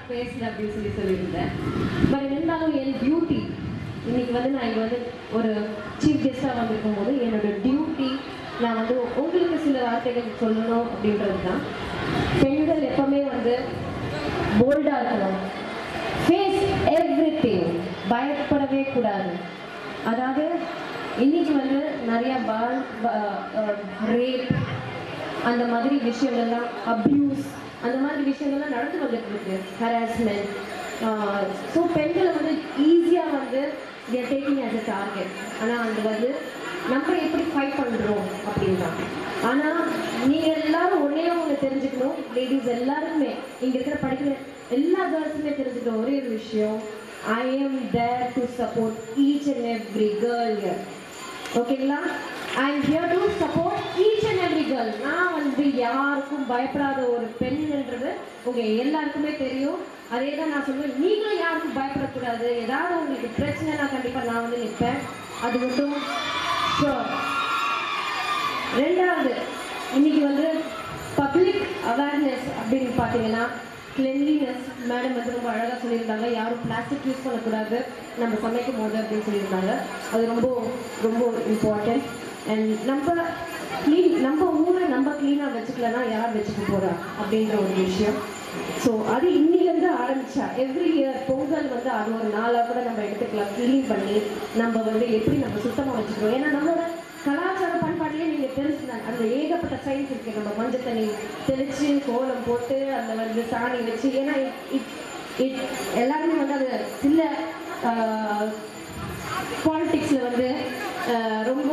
பேசல அப்படின்னு சொல்லி சொல்லியிருந்தேன் பட் இருந்தாலும் என் டியூட்டி இன்னைக்கு வந்து நான் இங்கே வந்து ஒரு சீஃப் கெஸ்ட்டாக வந்திருக்கும் போது என்னோட டியூட்டி நான் வந்து உங்களுக்கு சில வார்த்தைகள் சொல்லணும் அப்படின்றது தான் பெண்கள் எப்பவுமே வந்து போல்டாக இருக்கணும் ஃபேஸ் எவ்ரி பயப்படவே கூடாது அதாவது இன்னைக்கு வந்து நிறைய பால் ரேப் அந்த மாதிரி விஷயங்கள்லாம் அப்யூஸ் அந்த மாதிரி விஷயங்கள்லாம் நடந்து வந்துட்டு இருக்கு ஹராஸ்மெண்ட் ஸோ பெண்களை வந்து ஈஸியாக வந்து they're taking as a target ஆனால் அது வந்து நம்ம எப்படி ஃபைட் பண்ணுறோம் அப்படின்னு தான் ஆனால் நீங்கள் எல்லாரும் ஒன்றே ஒன்று தெரிஞ்சுக்கணும் லேடிஸ் எல்லாருக்குமே இங்கே இருக்கிற படிக்கிற எல்லா கேர்ள்ஸுமே தெரிஞ்சுக்கிற ஒரே ஒரு விஷயம் I am there to support each and every girl here ஓகேங்களா I am here to support each and every girl நான் வந்து யாருக்கும் பயப்படாத ஒரு பெண்ன்றது உங்க எல்லாருக்குமே தெரியும் அதே தான் நான் சொல்லுவேன் நீங்களும் யாருக்கும் பயப்படக்கூடாது ஏதாவது உங்களுக்கு பிரச்சனைனா கண்டிப்பாக நான் வந்து நிற்பேன் அது மட்டும் ஷோர் ரெண்டாவது இன்னைக்கு வந்து பப்ளிக் அவேர்னஸ் அப்படின்னு பார்த்தீங்கன்னா கிளென்லினஸ் மேடம் வந்து ரொம்ப அழகாக சொல்லியிருந்தாங்க யாரும் பிளாஸ்டிக் யூஸ் பண்ணக்கூடாது நம்ம சமைக்கும் போது அப்படின்னு சொல்லியிருந்தாங்க அது ரொம்ப ரொம்ப இம்பார்ட்டன்ட் அண்ட் நம்ம க்ளீன் நம்ம ஊரை நம்ம க்ளீனாக வச்சுக்கலன்னா யார் வச்சுக்க போகிறா அப்படின்ற ஒரு விஷயம் ஸோ அது இன்னிலேருந்து ஆரம்பிச்சா எவ்ரி இயர் பொங்கல் வந்து அது ஒரு நாளாக கூட நம்ம எடுத்துக்கலாம் க்ளீன் பண்ணி நம்ம வந்து எப்படி நம்ம சுத்தமாக வச்சுக்கிறோம் ஏன்னா நம்மளோட கலாச்சார பண்பாட்டிலே நீங்கள் தெரிஞ்சுக்கலாம் அந்த ஏகப்பட்ட சயின்ஸ் இருக்கு நம்ம மஞ்சள் தண்ணி தெளிச்சு கோலம் போட்டு அந்த வந்து சாணி வச்சு ஏன்னா இட் இட் எல்லாருமே வந்து அது சில பாலிடிக்ஸில் வந்து ஆஹ், ரொம்ப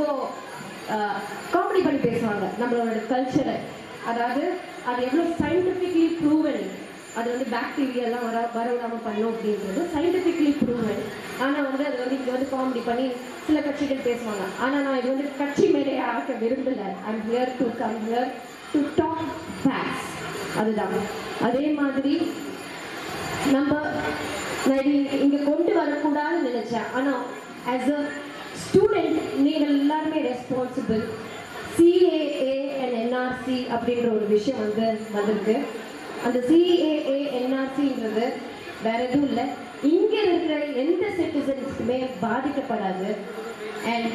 காமெடி பண்ணி பேசுவாங்க நம்மளோட கல்ச்சரை அதாவது அது எவ்வளோ சயின்டிஃபிக்லி ப்ரூவன் அது வந்து பாக்டீரியாலாம் வர வர விடாமல் பண்ணும் அப்படின்றது சயின்டிஃபிக்லி ப்ரூவன் ஆனால் வந்து அது வந்து இங்கே வந்து காமெடி பண்ணி சில கட்சிகள் பேசுவாங்க ஆனால் நான் இது வந்து கட்சி மேலே ஆக்க விரும்பலை I'm here to come here to talk facts அதுதான் அதே மாதிரி நம்ம நான் இது இங்கே கொண்டு வரக்கூடாதுன்னு நினச்சேன் ஆனால் ஆஸ் அ ஸ்டூடெண்ட் நீங்கள் எல்லாருமே ரெஸ்பான்சிபிள் சிஏஏ அண்ட் என்ஆர்சி அப்படின்ற ஒரு விஷயம் வந்து வந்திருக்கு அந்த சிஏஏ என்ஆர்சின்றது வேற எதுவும் இல்லை இங்கே இருக்கிற எந்த சிட்டிசன்ஸ்க்குமே பாதிக்கப்படாது அண்ட்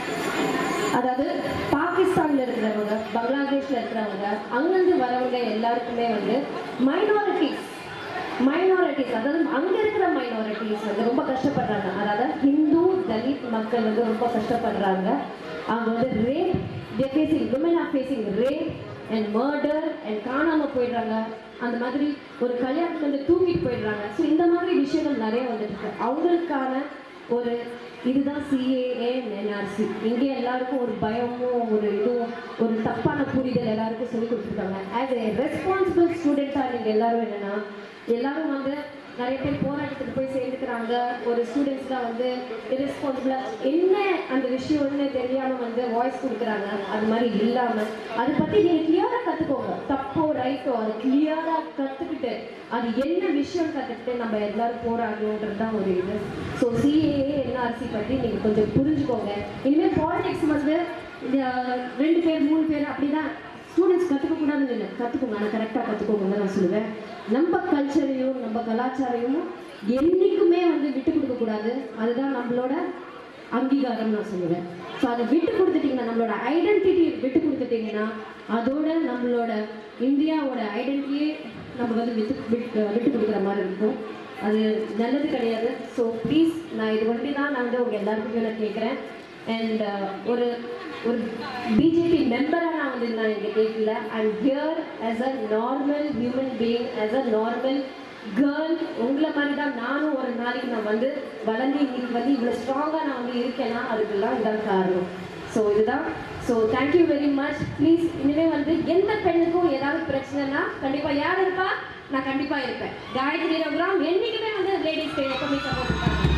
அதாவது பாகிஸ்தான்ல இருக்கிறவங்க பங்களாதேஷ்ல இருக்கிறவங்க அங்கிருந்து வரவங்க எல்லாருக்குமே வந்து மைனாரிட்டிஸ் மைனாரிட்டிஸ் அதாவது அங்க இருக்கிற மைனாரிட்டிஸ் வந்து ரொம்ப கஷ்டப்படுறாங்க அதாவது ஹிந்து தலித் மக்கள் வந்து ரொம்ப கஷ்டப்படுறாங்க அவங்க வந்து rape they're facing women are facing rape and murder and காணாம போயிடுறாங்க அந்த மாதிரி ஒரு கல்யாணத்துல வந்து தூக்கிட்டு போயிடுறாங்க ஸோ இந்த மாதிரி விஷயங்கள் நிறைய வந்துட்டு இருக்கு அவங்களுக்கான ஒரு இதுதான் சிஏஏ என்ஆர்சி இங்கே எல்லாருக்கும் ஒரு பயமும் ஒரு இதுவும் ஒரு தப்பான புரிதல் எல்லாருக்கும் சொல்லி கொடுத்துருக்காங்க ஆஸ் ஏ ரெஸ்பான்சிபிள் ஸ்டூடெண்ட்டாக நீங்கள் எல்லாரும் என்னன்னா எல்லாரும் வந்து நிறைய பேர் போராட்டத்துக்கு போய் சேர்ந்துக்கிறாங்க ஒரு ஸ்டூடெண்ட்ஸ் தான் வந்து irresponsible-ஆ என்ன அந்த விஷயம்னு தெரியாமல் வந்து வாய்ஸ் கொடுக்குறாங்க அது மாதிரி இல்லாமல் அதை பற்றி நீங்கள் கிளியராக கற்றுக்கோங்க தப்போ ரைட்டோ அதை கிளியராக கற்றுக்கிட்டு அது என்ன விஷயம் கற்றுக்கிட்டு நம்ம எல்லாரும் போராடணுன்றது தான் ஒரு இது ஸோ சிஏஏ என்ஆர்சி பற்றி நீங்கள் கொஞ்சம் புரிஞ்சுக்கோங்க இனிமேல் பாலிடிக்ஸ் வந்து இந்த ரெண்டு பேர் மூணு பேர் அப்படி தான் ஸ்டூடெண்ட்ஸ் கற்றுக்கக்கூடாதுன்னு இல்லை கற்றுக்கோங்க ஆனால் கரெக்டாக கற்றுக்கோங்கன்னு நான் சொல்லுவேன் நம்ம கல்ச்சரையும் நம்ம கலாச்சாரையும் என்றைக்குமே வந்து விட்டு கொடுக்கக்கூடாது அதுதான் நம்மளோட அங்கீகாரம் நான் சொல்லுவேன் ஸோ அதை விட்டு கொடுத்துட்டீங்கன்னா நம்மளோட ஐடென்டிட்டி விட்டு கொடுத்துட்டீங்கன்னா அதோட நம்மளோட இந்தியாவோட ஐடென்டிட்டியே நம்ம வந்து விட்டு விட்டு விட்டு கொடுக்குற மாதிரி இருக்கும் அது நல்லது கிடையாது ஸோ ப்ளீஸ் நான் இது ஒண்டி தான் நான் வந்து உங்கள் எல்லாருக்குமே நான் கேட்குறேன் அண்ட் ஒரு ஒரு பிஜேபி மெம்பராக நான் வந்து நான் இங்கே கேட்கல I'm here as a normal human being as a normal girl உங்களை மாதிரி தான் நானும் ஒரு நாளைக்கு நான் வந்து வளர்ந்து இன்னைக்கு வந்து இவ்வளோ ஸ்ட்ராங்காக நான் வந்து இருக்கேன்னா அதுக்கெல்லாம் இதுதான் காரணம் ஸோ இதுதான் so thank you very much please இனிமேல் வந்து எந்த பெண்ணுக்கும் ஏதாவது பிரச்சனைனா கண்டிப்பாக யார் இருப்பா நான் கண்டிப்பாக இருப்பேன் காயத்ரி ரகுராம் என்றைக்குமே வந்து லேடிஸ்க்கு எப்பவுமே சப்போர்ட் இருக்காங்க